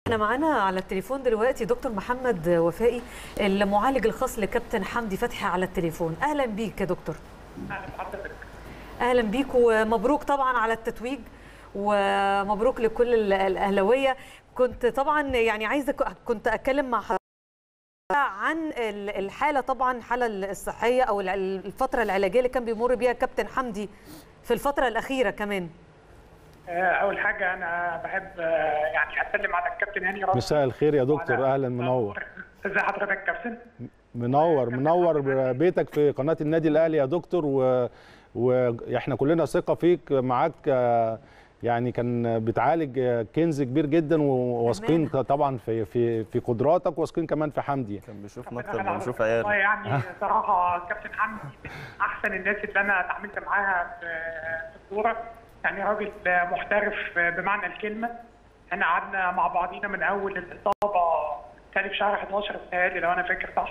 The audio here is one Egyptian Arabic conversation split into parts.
احنا معانا على التليفون دلوقتي دكتور محمد وفائي المعالج الخاص لكابتن حمدي فتحي على التليفون اهلا بيك يا دكتور اهلا بحضرتك اهلا بيك ومبروك طبعا على التتويج ومبروك لكل ال- الاهلاويه كنت طبعا يعني عايزه ك- كنت اتكلم مع حضرتك عن ال- الحاله طبعا الحاله الصحيه او الع- الفتره العلاجيه اللي كان بيمر بيها كابتن حمدي في الفتره الاخيره كمان آه، اول حاجه انا بحب آه، يعني اسلم على الكابتن هاني رمزي مساء الخير يا دكتور وعلى- اهلا منور ازي حضرتك يا كابتن منور منور بيتك في قناه النادي الاهلي يا دكتور و... واحنا كلنا ثقه فيك معاك آه، يعني كان بتعالج آه، كنز كبير جدا وواثقين طبعا في في في قدراتك واثقين كمان في حمدي كان بيشوف ربنا مكتب يخلي وبيشوف حضرتك. والله عياله يعني صراحه كابتن حمدي من احسن الناس اللي انا اتعاملت معاها في في الكوره يعني راجل محترف بمعنى الكلمه احنا قعدنا مع بعضينا من اول الاصابه تاني في شهر 11 بتهيألي لو انا فاكر صح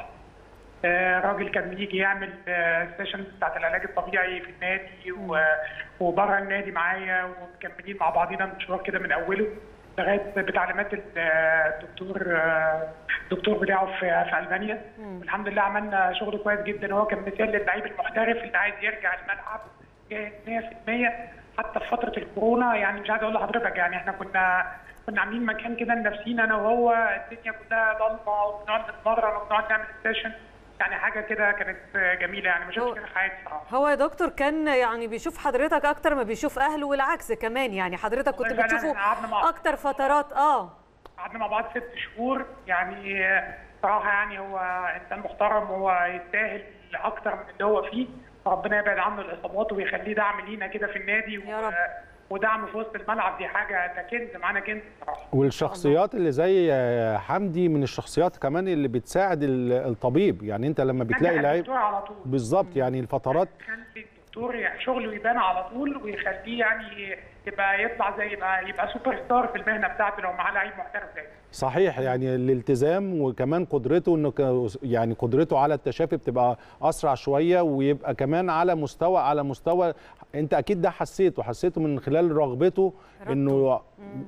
آه، راجل كان بيجي يعمل سيشن بتاعت العلاج الطبيعي في النادي و- وبره النادي معايا ومكملين مع بعضينا المشوار كده من اوله لغايه بتعليمات ال- الدكتور آه، الدكتور بتاعه في في المانيا والحمد لله عملنا شغل كويس جدا هو كان مثال للعيب المحترف اللي عايز يرجع الملعب جاهز 100% حتى في فتره الكورونا يعني مش عايز اقول لحضرتك يعني احنا كنا كنا عاملين مكان كده لنفسينا انا وهو الدنيا كلها ضلمه وبنقعد نتمرن وبنقعد نعمل سيشن يعني حاجه كده كانت جميله يعني ما هو- شفتش كده في حياتي صراحه هو يا دكتور كان يعني بيشوف حضرتك اكتر ما بيشوف اهله والعكس كمان يعني حضرتك كنت والله فعلا بتشوفه إحنا قعدنا مع- اكتر فترات اه قعدنا مع بعض ست شهور يعني صراحه يعني هو انسان محترم وهو يستاهل اكتر من اللي هو فيه ربنا يبعد عنه الاصابات ويخليه دعم لينا كده في النادي يا رب. ودعم في وسط الملعب دي حاجه ده كنز معانا كنز صراحه والشخصيات اللي زي آه، حمدي من الشخصيات كمان اللي بتساعد ال- الطبيب يعني انت لما بتلاقي نجح لعيب الدكتور على طول بالظبط يعني الفترات خلي الدكتور يعني شغله يبان على طول ويخليه يعني يبقى يطلع زي يبقى يبقى سوبر ستار في المهنه بتاعته لو معاه لعيب محترف زي صحيح يعني الالتزام وكمان قدرته انه ك- يعني قدرته على التشافي بتبقى اسرع شويه ويبقى كمان على مستوى على مستوى انت اكيد ده حسيته حسيته من خلال رغبته انه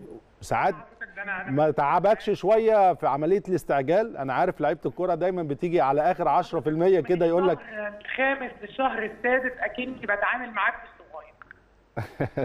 ساعات حضرتك ده انا أنا ما تعبكش شويه في عمليه الاستعجال انا عارف لعيبه الكوره دايما بتيجي على اخر 10% كده يقول لك الشهر الخامس للشهر السادس اكني بتعامل معاك بالصغير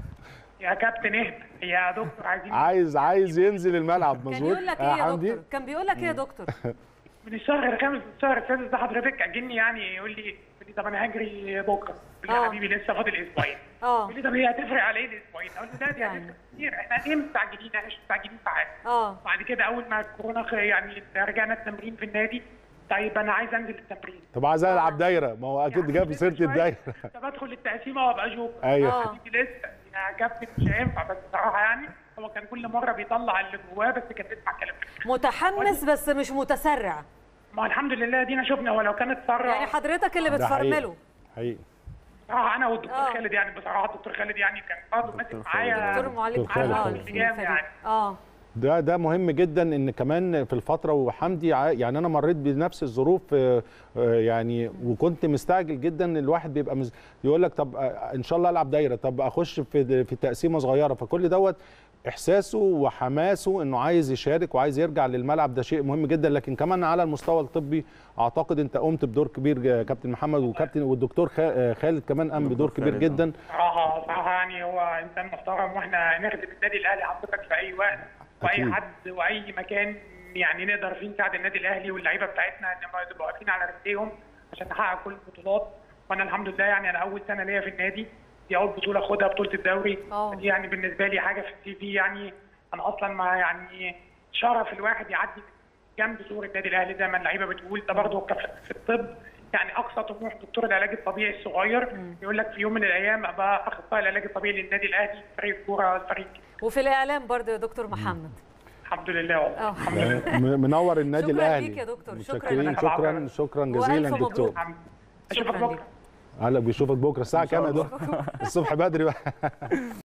يا كابتن اهدى يا دكتور عايزين عايز عايز ينزل الملعب كان مظبوط يقول لك ايه آه، يا حمدي؟ دكتور كان بيقول لك ايه يا دكتور من الشهر الخامس للشهر السادس ده حضرتك اجني يعني يقول لي يقول لي طب انا هجري بكره يقول لي آه. يا حبيبي لسه فاضل اسبوعين اه يقول لي طب هي هتفرق على ايه الاسبوعين؟ اقول له لا دي يعني. هتفرق كتير احنا ليه مستعجلين احنا مش مستعجلين في حاجه اه بعد كده اول ما الكورونا خ- يعني رجعنا التمرين في النادي طيب انا عايز انزل التمرين طب عايز العب دايره ما هو اكيد جاب سيره الدايره طب ادخل التقسيمه وابقى جوكر ايوه آه. حبيبي لسه يا كابتن مش هينفع بس بصراحه يعني هو كان كل مره بيطلع اللي جواه بس كان بيسمع كلام متحمس بس مش متسرع ما هو الحمد لله دينا شفنا هو لو كان اتسرع يعني حضرتك اللي ده حقيقي. بتفرمله حقيقي بصراحه انا والدكتور آه. خالد يعني بصراحه الدكتور خالد يعني كان برضه ماسك دكتور معايا دكتور معالج دكتور خالد. آه، آه، الفريق. يعني. اه ده ده مهم جدا ان كمان في الفتره وحمدي ع- يعني انا مريت بنفس الظروف آه، آه، يعني وكنت مستعجل جدا الواحد بيبقى مز... يقول لك طب آه، ان شاء الله العب دايره طب اخش في في تقسيمه صغيره فكل دوت احساسه وحماسه انه عايز يشارك وعايز يرجع للملعب ده شيء مهم جدا لكن كمان على المستوى الطبي اعتقد انت قمت بدور كبير آه، كابتن محمد وكابتن والدكتور خا- آه، خالد كمان قام بدور دكتور كبير خالد، آه. جدا صراحه صراحه يعني هو انسان محترم واحنا نخدم النادي الاهلي حضرتك في اي وقت واي أكيد. حد واي مكان يعني نقدر فيه نساعد النادي الاهلي واللعيبه بتاعتنا ان هم يبقوا واقفين على رجليهم عشان نحقق كل البطولات وانا الحمد لله يعني انا اول سنه ليا في النادي دي اول بطوله اخدها بطوله الدوري آه. دي يعني بالنسبه لي حاجه في السي في يعني انا اصلا ما يعني شرف الواحد يعدي جنب سور النادي الاهلي زي ما اللعيبه بتقول ده برضه كف- في الطب يعني اقصى طموح دكتور العلاج الطبيعي الصغير يقول لك في يوم من الايام ابقى اخصائي العلاج الطبيعي للنادي الاهلي فريق الكوره الفريق وفي الاعلام برضه يا دكتور محمد الحمد لله والله اه الحمد لله م- منور النادي شكراً الاهلي ليك يا دكتور، شكراً متشكرين لك. شكرا شكرا جزيلا وألف دكتور مبروك. الحمد اشوفك شكراً بكره هلا بيشوفك بكره الساعه كام يا دكتور الصبح بدري بقى